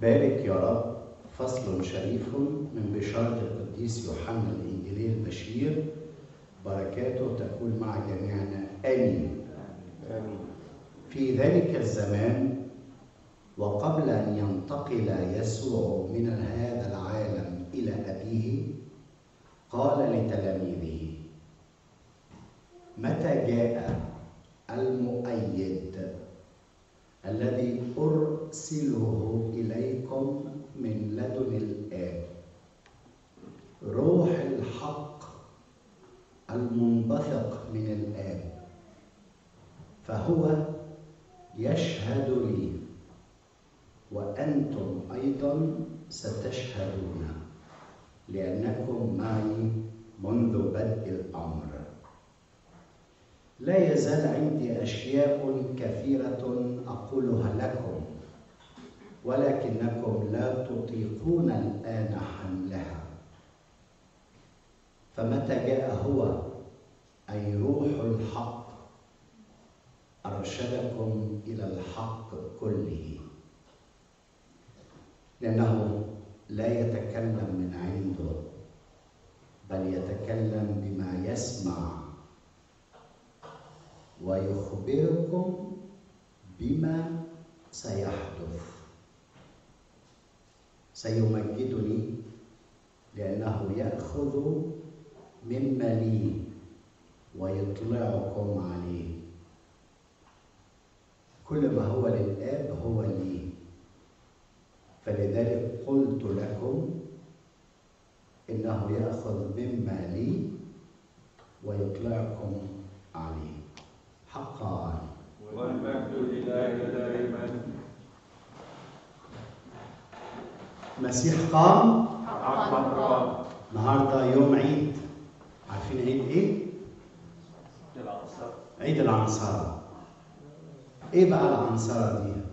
بارك يا رب فصل شريف من بشارة القديس يوحنا الإنجيلي البشير بركاته تكون مع جميعنا آمين آمين في ذلك الزمان وقبل أن ينتقل يسوع من هذا العالم إلى أبيه قال لتلاميذه متى جاء المؤيد الذي أرسله إليكم من لدن الآب روح الحق المنبثق من الآب فهو يشهد لي وأنتم أيضا ستشهدون لأنكم معي منذ بدء الأمر لا يزال عندي أشياء كثيرة أقولها لكم ولكنكم لا تطيقون الآن حملها فمتى جاء هو أي روح الحق أرشدكم إلى الحق كله لأنه لا يتكلم من عنده بل يتكلم بما يسمع ويخبركم بما سيحدث سيمجدني لأنه يأخذ مما لي ويطلعكم عليه كل ما هو للآب هو لي فلذلك قلت لكم إنه يأخذ مما لي ويطلعكم عليه حقا والمجد لله دائما مسيح قام حقا قام النهارده يوم عيد عارفين عيد ايه؟ عيد العنصرة ايه بقى العنصرة دي؟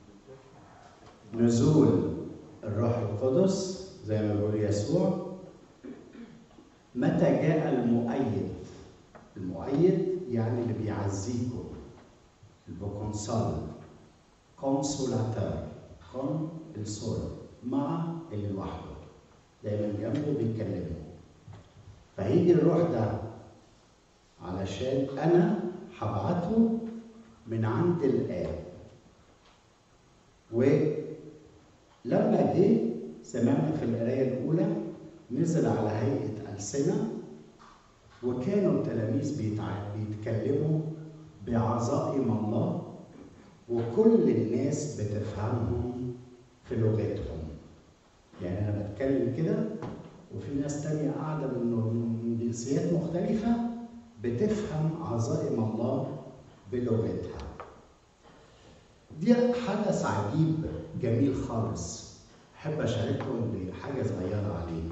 نزول الروح القدس زي ما بيقول يسوع متى جاء المؤيد المؤيد يعني اللي بيعزيكم البوكونسال كونسولاتور كون السول مع اللي لوحده دايما جنبه بيتكلموا فهيجي الروح ده علشان انا هبعته من عند الاب ولما جه سمعنا في القرايه الاولى نزل على هيئه السنه وكانوا التلاميذ بيتع- بيتكلموا بعظائم الله وكل الناس بتفهمهم في لغتهم يعني انا بتكلم كده وفي ناس تانية قاعدة من من جنسيات مختلفة بتفهم عظائم الله بلغتها دي حدث عجيب جميل خالص أحب أشارككم بحاجة صغيرة عليه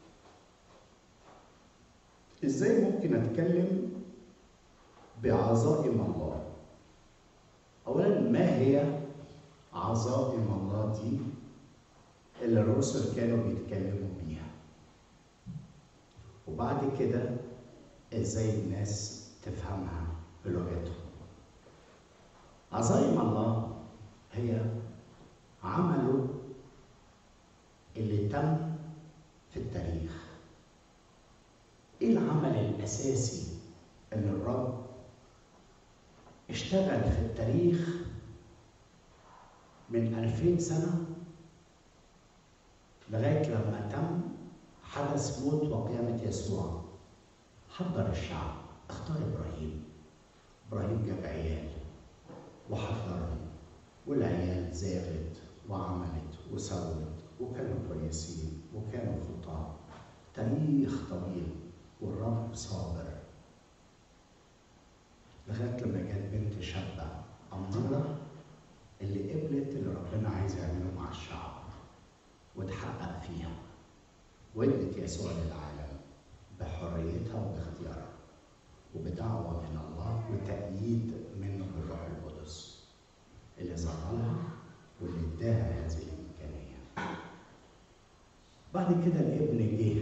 إزاي ممكن أتكلم بعظائم الله أولا ما هي عظائم الله دي اللي الرسل كانوا بيتكلموا بيها وبعد كده ازاي الناس تفهمها بلغتهم عظائم الله هي عمله اللي تم في التاريخ ايه العمل الاساسي اللي الرب اشتغل في التاريخ من 2000 سنه لغايه لما تم حدث موت وقيامه يسوع حضر الشعب اختار ابراهيم ابراهيم جاب عيال وحضرهم والعيال زاغت وعملت وسوت وكانوا كويسين وكانوا خطاه تاريخ طويل والرب صابر لغايه لما جت بنت شابه اموره اللي قبلت اللي ربنا عايز يعمله مع الشعب وتحقق فيها وادت يسوع للعالم بحريتها وباختيارها وبدعوة من الله وتأييد منه بالروح القدس اللي ظهر لها واللي اداها هذه الإمكانية. بعد كده الابن جه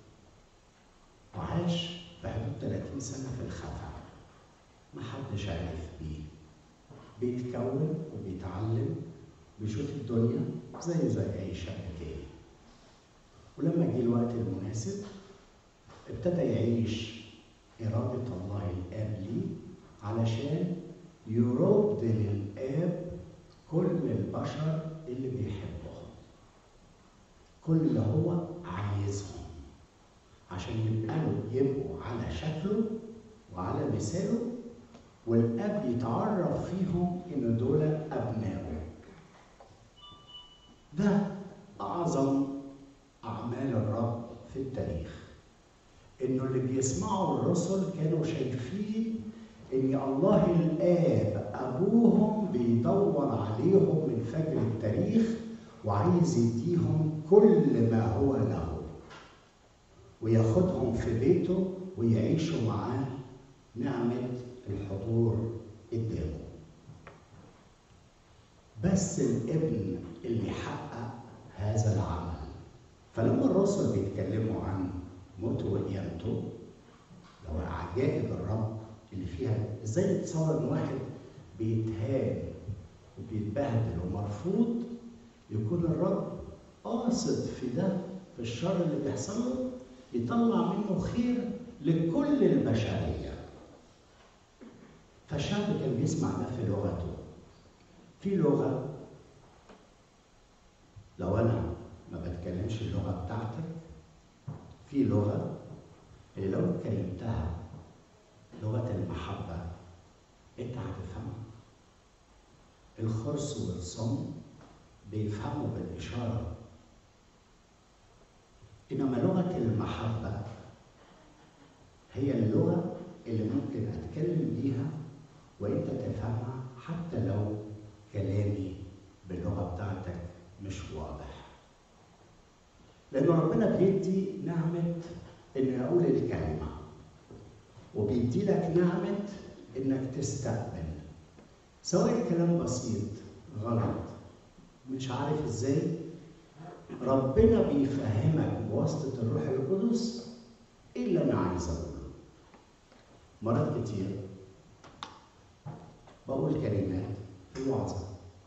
وعاش في حدود 30 سنة في الخفا ما حدش عرف بيه بيتكون وبيتعلم بيشوف الدنيا زيه زي اي شاب تاني ولما جه الوقت المناسب ابتدى يعيش إرادة الله الآب ليه علشان يرد للآب كل البشر اللي بيحبهم كل اللي هو عايزهم عشان يبقوا يبقوا على شكله وعلى مثاله والاب يتعرف فيهم ان دول ابنائه ده اعظم اعمال الرب في التاريخ انه اللي بيسمعوا الرسل كانوا شايفين ان الله الاب ابوهم بيدور عليهم من فجر التاريخ وعايز يديهم كل ما هو له وياخدهم في بيته ويعيشوا معاه نعمة الحضور قدامه بس الابن اللي حقق هذا العمل فلما الرسل بيتكلموا عن موته وقيامته لو عجائب الرب اللي فيها ازاي تتصور ان واحد بيتهان وبيتبهدل ومرفوض يكون الرب قاصد في ده في الشر اللي بيحصل له يطلع منه خير لكل البشريه فالشعب كان بيسمع ده في لغته في لغه لو انا ما بتكلمش اللغه بتاعتك في لغه اللي لو اتكلمتها لغه المحبه انت هتفهمها الخرس والصم بيفهموا بالاشاره انما لغه المحبه هي اللغه اللي ممكن اتكلم بيها وانت تفهمها حتى لو كلامي باللغه بتاعتك مش واضح لان ربنا بيدي نعمه ان اقول الكلمه وبيدي لك نعمه انك تستقبل سواء الكلام بسيط غلط مش عارف ازاي ربنا بيفهمك بواسطه الروح القدس ايه اللي انا عايز اقوله مرات كتير بقول كلمات في الوعظه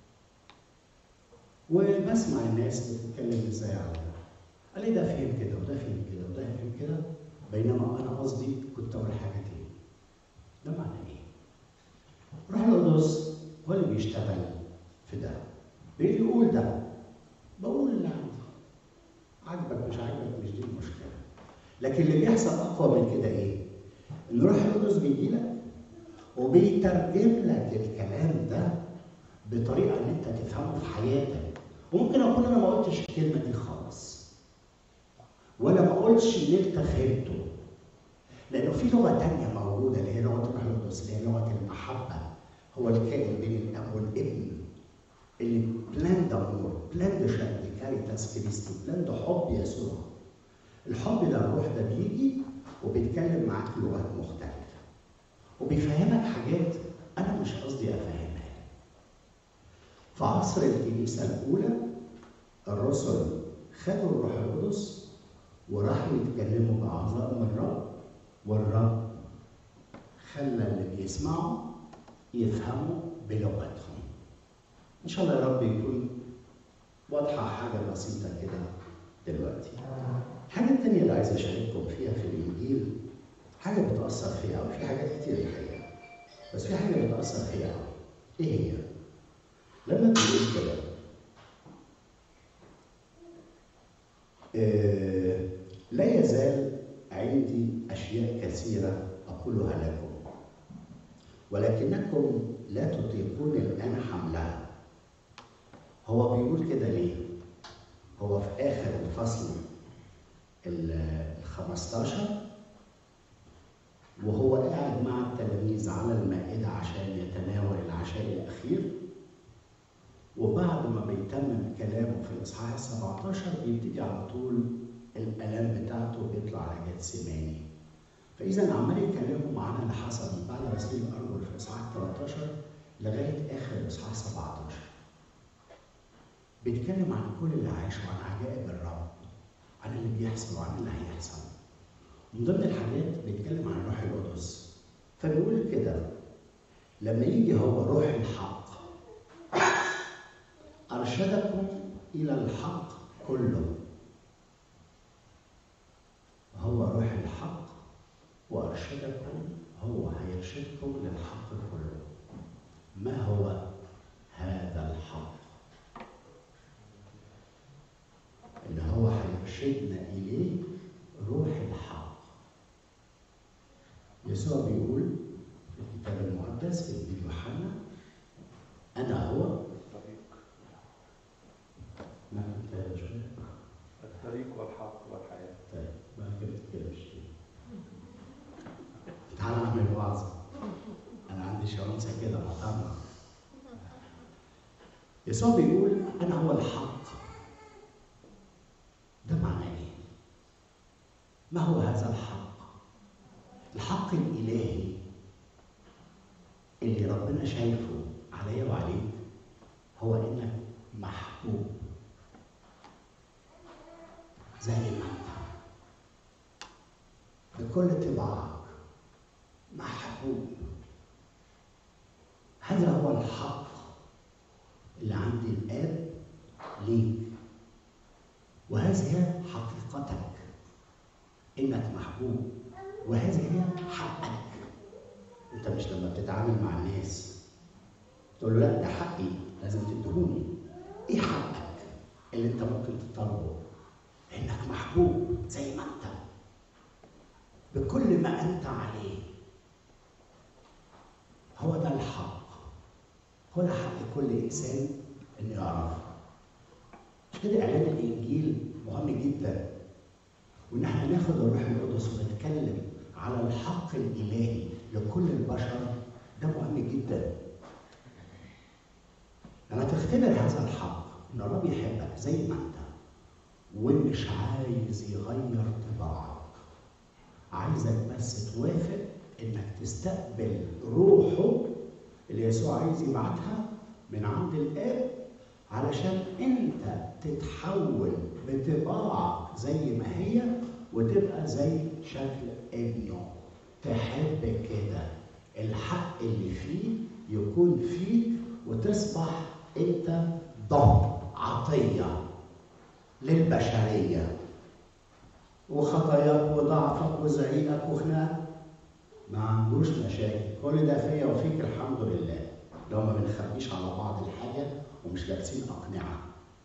وبسمع الناس بتتكلم ازاي عليها قال لي ده فهم كده وده فهم كده وده فهم كده بينما انا قصدي كنت اقول حاجه تاني ده معنى ايه؟ روح القدس هو اللي بيشتغل في ده بيقول ده بقول اللي عندي عاجبك مش عاجبك مش دي المشكله لكن اللي بيحصل اقوى من كده ايه؟ ان روح القدس بيجي لك وبيترجم لك الكلام ده بطريقه ان انت تفهمه في حياتك وممكن اكون انا ما قلتش الكلمه دي خالص ولا ما قلتش ان انت فهمته لانه في لغه تانية موجوده اللي هي لغه الروح القدس اللي هي لغه المحبه هو الكائن بين الاب والابن اللي بلان دامور بلان دو شان كاريتاس كريستي بلان دو حب يسوع الحب ده الروح ده بيجي وبيتكلم معاك لغات مختلفه وبيفهمك حاجات انا مش قصدي افهمها في عصر الكنيسه الاولى الرسل خدوا الروح القدس وراحوا يتكلموا بعظائم الرب والرب خلى اللي بيسمعوا يفهموا بلغتهم ان شاء الله يا رب يكون واضحه حاجه بسيطه كده دلوقتي الحاجه الثانيه اللي عايز اشارككم فيها في الانجيل حاجه بتاثر فيها قوي في حاجات كتير الحقيقه بس في حاجه بتاثر فيها قوي ايه هي لما بيقول كده آه لا يزال عندي اشياء كثيره اقولها لكم ولكنكم لا تطيقون الان حملها هو بيقول كده ليه هو في اخر الفصل ال 15 وهو قاعد مع التلاميذ على المائده عشان يتناول العشاء الاخير وبعد ما بيتمم كلامه في الاصحاح ال 17 بيبتدي على طول الالام بتاعته بيطلع على جتسيماني فاذا عمال يكلمهم عن اللي حصل من بعد غسيل الارجل في الاصحاح 13 لغايه اخر الاصحاح 17 بيتكلم عن كل اللي عاشه عن عجائب الرب عن اللي بيحصل وعن اللي هيحصل من ضمن الحاجات بيتكلم عن الروح القدس فبيقول كده لما يجي هو روح الحق أرشدكم إلى الحق كله هو روح الحق وأرشدكم هو هيرشدكم للحق كله ما هو هذا الحق اللي هو هيرشدنا إليه روح الحق يسوع بيقول في الكتاب المقدس في إنجيل يوحنا أنا هو الطريق ما كنت شوية الطريق والحق والحياة طيب ما كده تتكلمش تعالى نعمل وعظ انا عندي شمسه كده محترمه يسوع بيقول انا هو الحق ده معناه ايه ما هو هذا الحق الحق الالهي اللي ربنا شايفه عليا وعليك هو انك محبوب زي ما انت بكل طباعك محبوب هذا هو الحق اللي عند الاب ليك وهذه هي حقيقتك انك محبوب وهذه هي حقك انت مش لما بتتعامل مع الناس تقول له لا ده حقي لازم تدهوني ايه حقك اللي انت ممكن تطلبه انك محبوب زي ما انت بكل ما انت عليه هو ده الحق هو ده حق كل انسان انه يعرفه مش كده اعلان الانجيل مهم جدا وان احنا ناخد الروح القدس ونتكلم على الحق الالهي لكل البشر ده مهم جدا لما تختبر هذا الحق ان الله بيحبك زي ما انت ومش عايز يغير طباعك عايزك بس توافق انك تستقبل روحه اللي يسوع عايز يبعتها من عند الاب علشان انت تتحول بطباعك زي ما هي وتبقى زي شكل ابنه تحب كده الحق اللي فيه يكون فيك وتصبح انت ضم عطيه للبشريه وخطاياك وضعفك وزعيقك وخناقك ما عندوش مشاكل كل ده فيا وفيك الحمد لله لو ما بنخبيش على بعض الحاجة ومش لابسين أقنعة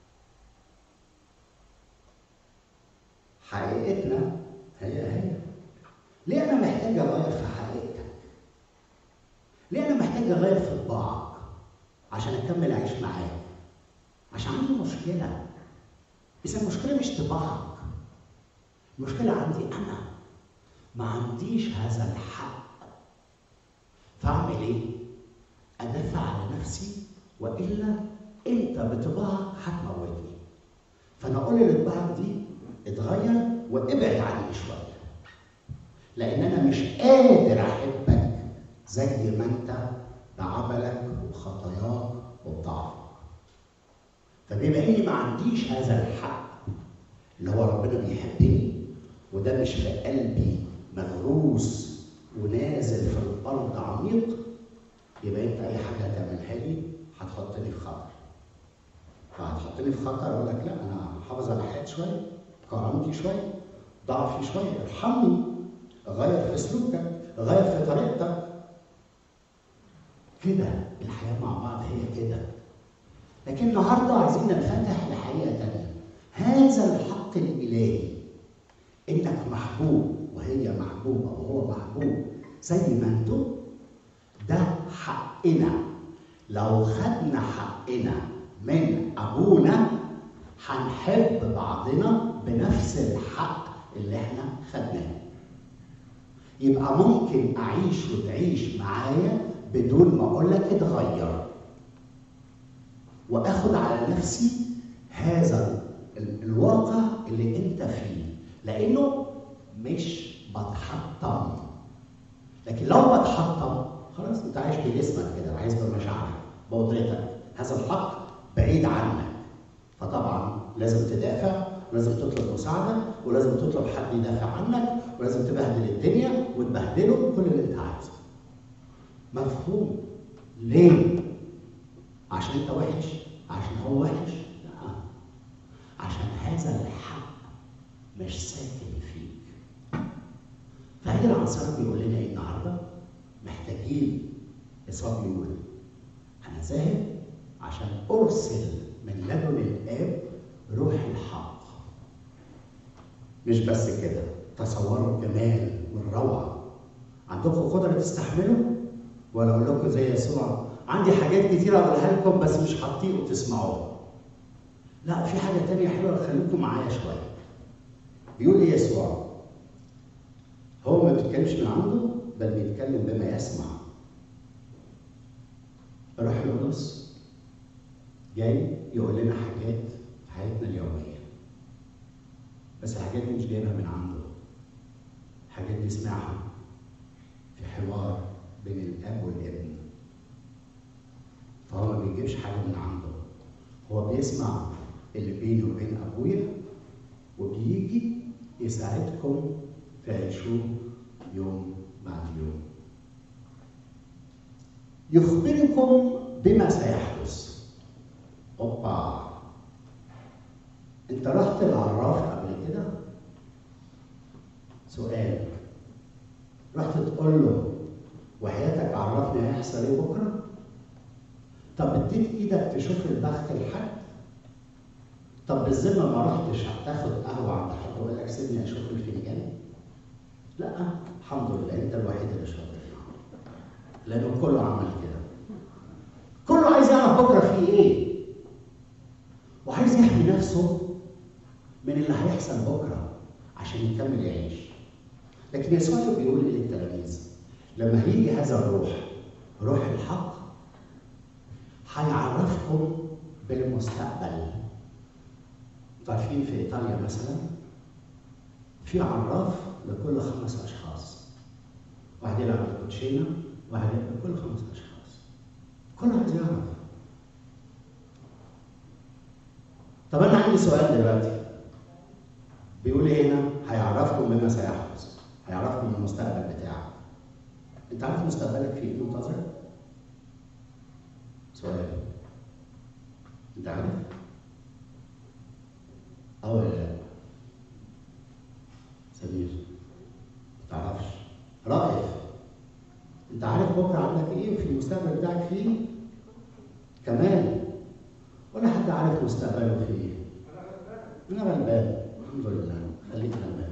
حقيقتنا هي هي ليه أنا محتاج أغير في حقيقتك؟ ليه أنا محتاج أغير في طباعك؟ عشان أكمل أعيش معاك عشان عندي مشكلة إذا المشكلة مش طباعك المشكلة عندي أنا ما عنديش هذا الحق فأعمل إيه؟ أدافع على نفسي وإلا أنت بطباعك هتموتني فأنا أقول لطباعك دي اتغير وابعد عني شوية لأن أنا مش قادر أحبك زي ما أنت بعملك وبخطاياك وبضعفك فبما إني ما عنديش هذا الحق اللي هو ربنا بيحبني وده مش في قلبي مغروس ونازل في الارض عميق يبقى انت اي حاجه هتعملها لي هتحطني في خطر فهتحطني في خطر اقول لك لا انا حافظ على حياتي شويه كرامتي شويه ضعفي شويه ارحمني غير في سلوكك غير في طريقتك كده الحياه مع بعض هي كده لكن النهارده عايزين ننفتح لحقيقه تانيه هذا الحق الالهي انك محبوب وهي محبوبه وهو محبوب زي ما انتم ده حقنا لو خدنا حقنا من ابونا هنحب بعضنا بنفس الحق اللي احنا خدناه يبقى ممكن اعيش وتعيش معايا بدون ما اقول لك اتغير واخد على نفسي هذا الواقع اللي انت فيه لانه مش بتحطم لكن لو بتحطم خلاص انت عايش بجسمك كده عايز بمشاعرك بقدرتك هذا الحق بعيد عنك فطبعا لازم تدافع ولازم تطلب مساعده ولازم تطلب حد يدافع عنك ولازم تبهدل الدنيا وتبهدله كل اللي انت عايزه مفهوم ليه عشان انت وحش عشان هو وحش لا عشان هذا الحق مش ساكن فيك فهي العنصر بيقول لنا ايه النهارده محتاجين يسوع بيقول انا ذاهب عشان ارسل من لدن الاب روح الحق مش بس كده تصوروا الجمال والروعه عندكم قدره تستحملوا ولا اقول لكم زي يسوع عندي حاجات كتيرة اقولها لكم بس مش هتطيقوا تسمعوها لا في حاجه تانية حلوه خليكم معايا شويه بيقول ايه يسوع هو ما بيتكلمش من عنده بل بيتكلم بما يسمع الروح القدس جاي يقول لنا حاجات في حياتنا اليوميه بس الحاجات دي مش جايبها من عنده الحاجات دي سمعها في حوار بين الاب والابن فهو ما بيجيبش حاجه من عنده هو بيسمع اللي بيني وبين ابويا وبيجي يساعدكم تعيشوه يوم بعد يوم يخبركم بما سيحدث اوبا انت رحت العراف قبل كده سؤال رحت تقول له وحياتك عرفني هيحصل ايه بكره طب اديت ايدك تشوف البخت لحد طب بالذمه ما رحتش هتاخد قهوه عند حد يقول لك سيبني اشوف الفنجان لا الحمد لله انت الوحيد اللي شاطر لانه كله عمل كده كله عايز يعرف بكره فيه ايه وعايز يحمي نفسه من اللي هيحصل بكره عشان يكمل يعيش لكن يسوع بيقول ايه للتلاميذ لما هيجي هذا الروح روح الحق هيعرفكم بالمستقبل عارفين في ايطاليا مثلا في عراف لكل خمس اشخاص واحد يلعب الكوتشينه واحد يلعب كل خمس اشخاص كل واحد يعرف طب انا عندي سؤال دلوقتي بيقول ايه هنا هيعرفكم بما سيحدث هيعرفكم المستقبل بتاعك انت عارف مستقبلك في ايه منتظر سؤال انت عارف اه ولا لا سمير ما تعرفش رائف انت عارف بكره عندك ايه وفي المستقبل بتاعك فيه ايه كمان ولا حد عارف مستقبله فيه ايه انا غلبان الحمد لله خليك غلبان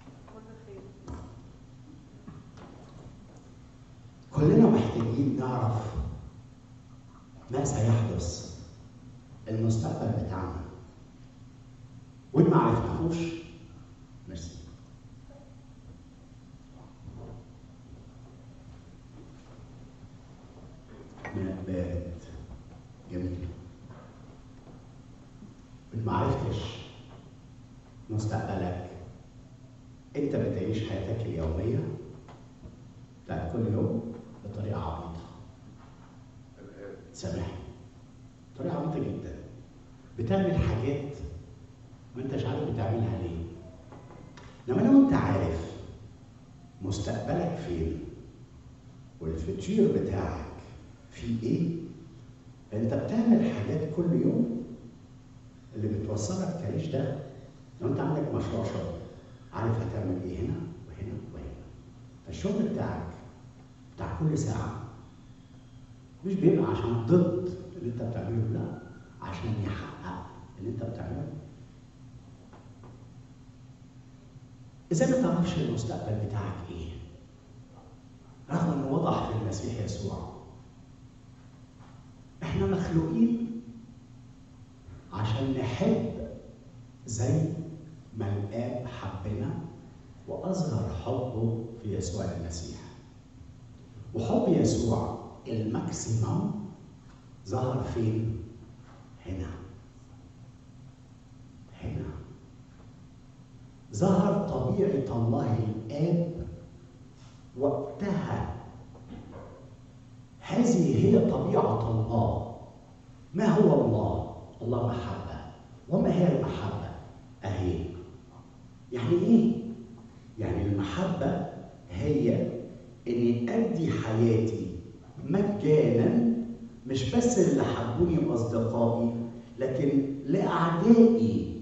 كلنا محتاجين نعرف ما سيحدث المستقبل بتاعنا وان ما عرفناهوش ميرسي ماء بارد جميل ان ما عرفتش مستقبلك انت بتعيش حياتك اليوميه بتاعت كل يوم بطريقه عبيطه سامحني طريقه عبيطه جدا بتعمل حاجات ما انتش عارف بتعملها ليه لما لو انت عارف مستقبلك فين والفطير بتاعك في ايه انت بتعمل حاجات كل يوم اللي بتوصلك تعيش ده لو انت عندك مشروع شغل عارف هتعمل ايه هنا وهنا وهنا فالشغل بتاعك بتاع كل ساعة مش بيبقى عشان ضد اللي انت بتعمله لا عشان يحقق اللي انت بتعمله إذا ما تعرفش المستقبل بتاعك إيه رغم إنه وضح في المسيح يسوع إحنا مخلوقين عشان نحب زي ما الآب حبنا وأظهر حبه في يسوع المسيح وحب يسوع الماكسيمم ظهر فين؟ هنا هنا ظهر طبيعة الله الآب وقتها هذه هي طبيعة الله ما هو الله؟ الله محبة وما هي المحبة؟ أهي يعني إيه؟ يعني المحبة هي إني أدي حياتي مجانا مش بس اللي حبوني واصدقائي لكن لاعدائي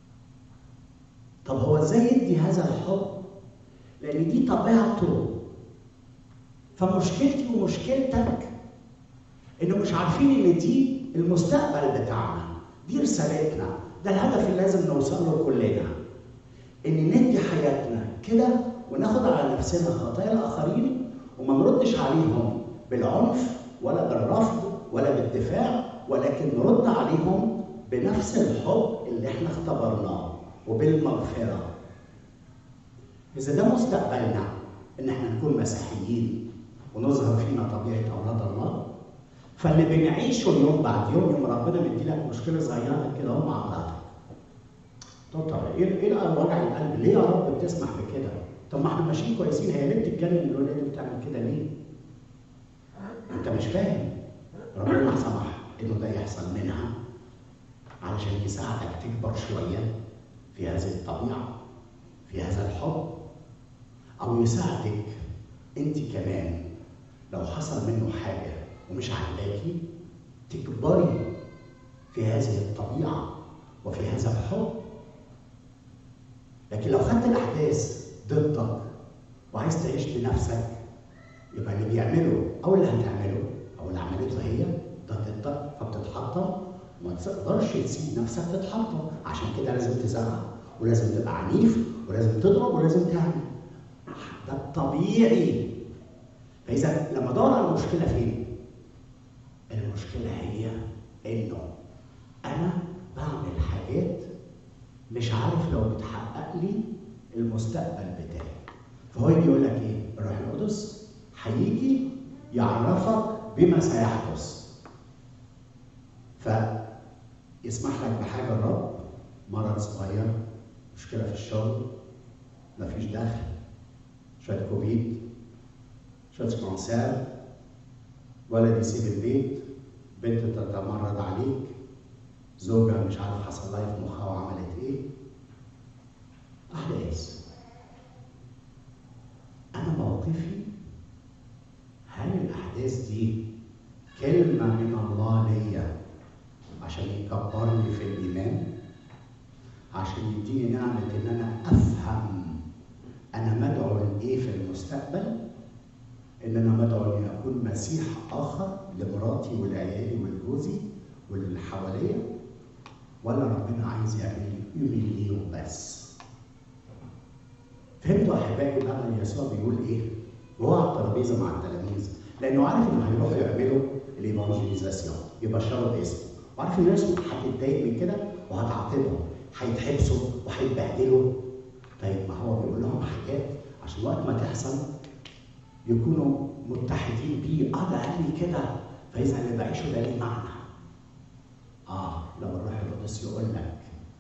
طب هو ازاي يدي هذا الحب لان دي طبيعته فمشكلتي ومشكلتك انه مش عارفين ان دي المستقبل بتاعنا دي رسالتنا ده الهدف اللي لازم نوصل له كلنا ان ندي حياتنا كده وناخد على نفسنا خطايا الاخرين وما نردش عليهم بالعنف ولا بالرفض ولا بالدفاع ولكن نرد عليهم بنفس الحب اللي احنا اختبرناه وبالمغفره اذا ده مستقبلنا ان احنا نكون مسيحيين ونظهر فينا طبيعه اولاد الله فاللي بنعيشه يوم بعد يوم يوم ربنا مديلك مشكله صغيره كده اهو مع مراتك طب طب ايه ايه وجع القلب ليه يا رب بتسمح بكده؟ طب ما احنا ماشيين كويسين هي ليه بتتجنن الولاد اللي بتعمل كده ليه؟ انت مش فاهم ربنا سمح انه ده يحصل منها علشان يساعدك تكبر شويه في هذه الطبيعه في هذا الحب او يساعدك انت كمان لو حصل منه حاجه ومش عاجباكي تكبري في هذه الطبيعه وفي هذا الحب لكن لو خدت الاحداث ضدك وعايز تعيش لنفسك يبقى اللي بيعمله او اللي هتعمله او اللي عملته هي ضدك فبتتحطم وما تقدرش تسيب نفسك تتحطم عشان كده لازم تزرع ولازم تبقى عنيف ولازم تضرب ولازم تعمل ده الطبيعي فاذا لما ادور على المشكله فين؟ المشكله هي انه انا بعمل حاجات مش عارف لو بتحقق لي المستقبل بتاعي فهو يجي يقول لك ايه؟ الروح القدس هيجي يعرفك بما سيحدث فيسمح لك بحاجه الرب مرض صغير مشكله في الشغل مفيش دخل شويه كوفيد شويه كانسير ولد يسيب البيت بنت تتمرد عليك زوجها مش عارف حصل لها في مخها وعملت ايه احداث انا موقفي هل الاحداث دي كلمه من الله ليا عشان يكبرني في الايمان عشان يديني نعمه ان انا افهم انا مدعو لايه في المستقبل ان انا مدعو اني اكون مسيح اخر لمراتي ولعيالي ولجوزي واللي حواليا ولا ربنا عايز يعمل لي ليه وبس فهمتوا احبائي بقى يسوع بيقول ايه؟ وهو على الترابيزه مع التلاميذ لانه عارف انه هيروحوا يعملوا الايفانجيليزاسيون يبشروا باسمه وعارف ان الناس هتتضايق من كده وهتعاقبهم هيتحبسوا وهيتبهدلوا طيب ما هو بيقول لهم حاجات عشان وقت ما تحصل يكونوا متحدين بيه اه ده قال لي كده فاذا اللي بعيشه ده ليه معنى اه لما الروح القدس يقول لك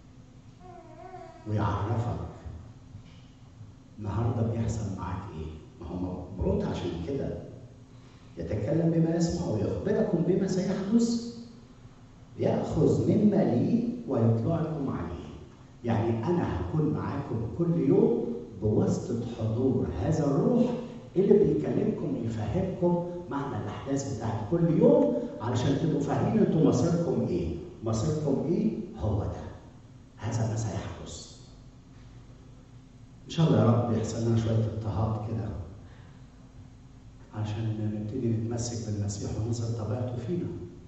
ويعرفك النهارده بيحصل معاك ايه؟ ما هو مبعوث عشان كده يتكلم بما يسمع ويخبركم بما سيحدث ياخذ مما لي ويطلعكم عليه يعني انا هكون معاكم كل يوم بواسطه حضور هذا الروح اللي بيكلمكم يفهمكم معنى الاحداث بتاعت كل يوم علشان تبقوا فاهمين انتوا مصيركم ايه مصيركم ايه هو ده هذا ما سيحدث ان شاء الله يا رب يحصل لنا شويه اضطهاد كده عشان نبتدي نتمسك بالمسيح ونظهر طبيعته فينا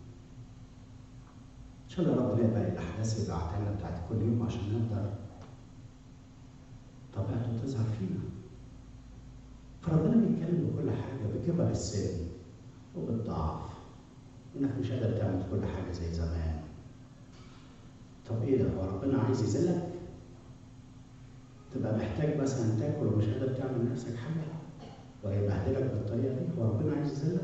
ان شاء الله يا رب نقبل الاحداث اللي بعتها لنا بتاعت كل يوم عشان نقدر طبيعته تظهر فينا فربنا بيتكلم بكل حاجه بكبر السن وبالضعف انك مش قادر تعمل كل حاجه زي زمان طب ايه ده هو ربنا عايز يذلك تبقى محتاج مثلا تاكل ومش قادر تعمل لنفسك حاجه ويبهدلك بالطريقه دي هو ربنا عايز يذلك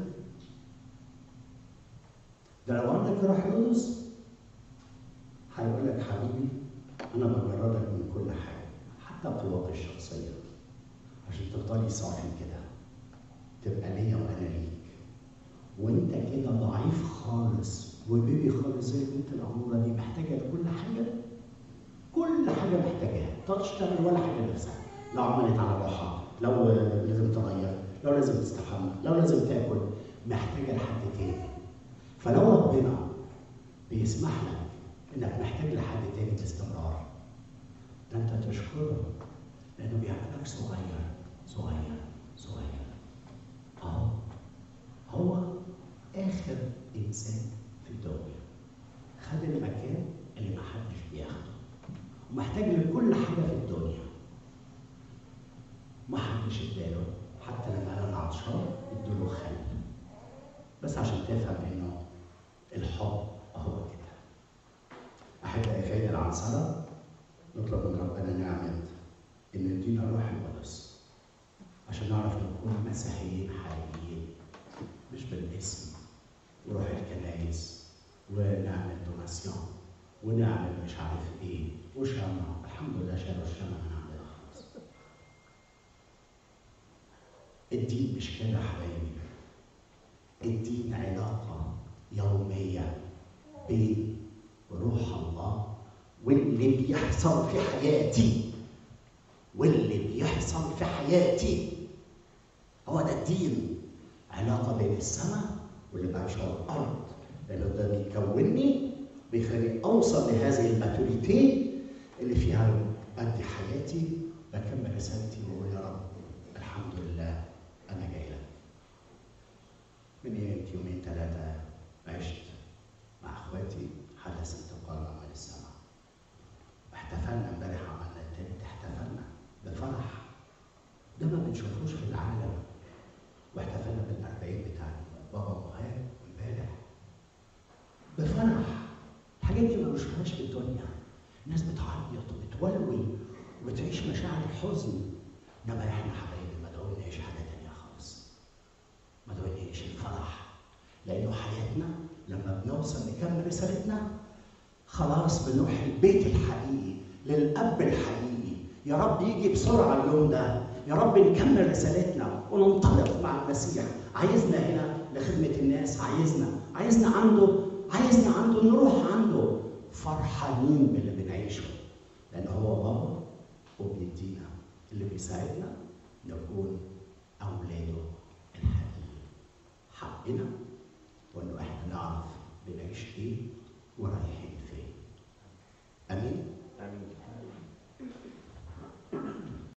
ده لو عندك روح القدس هيقول لك حبيبي انا بجردك من كل حاجه حتى قوتي الشخصيه عشان تفضلي صافي كده تبقى ليا وانا ليك وانت كده ضعيف خالص وبيبي خالص زي البنت الاموره دي محتاجه لكل حاجه كل حاجه محتاجاها ما تقدرش تعمل ولا حاجه لنفسها لو عملت على روحها لو لازم تغير لو لازم تستحمى لو لازم تاكل محتاجه لحد تاني فلو ربنا بيسمح لك انك محتاج لحد تاني باستمرار ده انت تشكره لانه بيعملك صغير صغير صغير اهو هو اخر انسان في الدنيا خد المكان اللي محدش بياخده ومحتاج لكل حاجه في الدنيا محدش اداله حتى لما انا عطشان ادوله خل بس عشان تفهم انه الحب هو كده احبائي في عيد العنصره نطلب من ربنا نعمه ان يدينا الروح القدس عشان نعرف نكون مسيحيين حقيقيين مش بالاسم وروح الكنايس ونعمل دوناسيون ونعمل مش عارف ايه وشمع الحمد لله شالوا الشمع من عندنا خلاص الدين مش كده يا حبايبي الدين علاقة يومية بين روح الله واللي بيحصل في حياتي واللي بيحصل في حياتي هو ده الدين علاقة بين السماء واللي بعيش على الأرض لأنه ده بيكونني بيخليني أوصل لهذه الماتوريتي اللي فيها أدي حياتي بكمل رسالتي وأقول يا رب الحمد لله أنا جاي لك من يومين يومين ثلاثة عشت مع اخواتي حدث انتقال عمل السماء احتفلنا امبارح عملنا التالت احتفلنا بفرح ده ما بنشوفوش في العالم واحتفلنا بالأربعين بتاع بابا مهاب امبارح بفرح الحاجات دي ما بنشوفهاش في الدنيا الناس بتعيط وبتولول وبتعيش مشاعر الحزن انما احنا حبايبي ما دعوناش حاجه تانيه خالص ما دعوناش الفرح لانه حياتنا لما بنوصل نكمل رسالتنا خلاص بنروح البيت الحقيقي للاب الحقيقي يا رب يجي بسرعه اليوم ده يا رب نكمل رسالتنا وننطلق مع المسيح عايزنا هنا لخدمه الناس عايزنا عايزنا عنده عايزنا عنده نروح عنده فرحانين باللي بنعيشه لان هو بابا وبيدينا اللي بيساعدنا نكون اولاده الحقيقيين حقنا وانه احنا نعرف بنعيش ايه ورايحين فين امين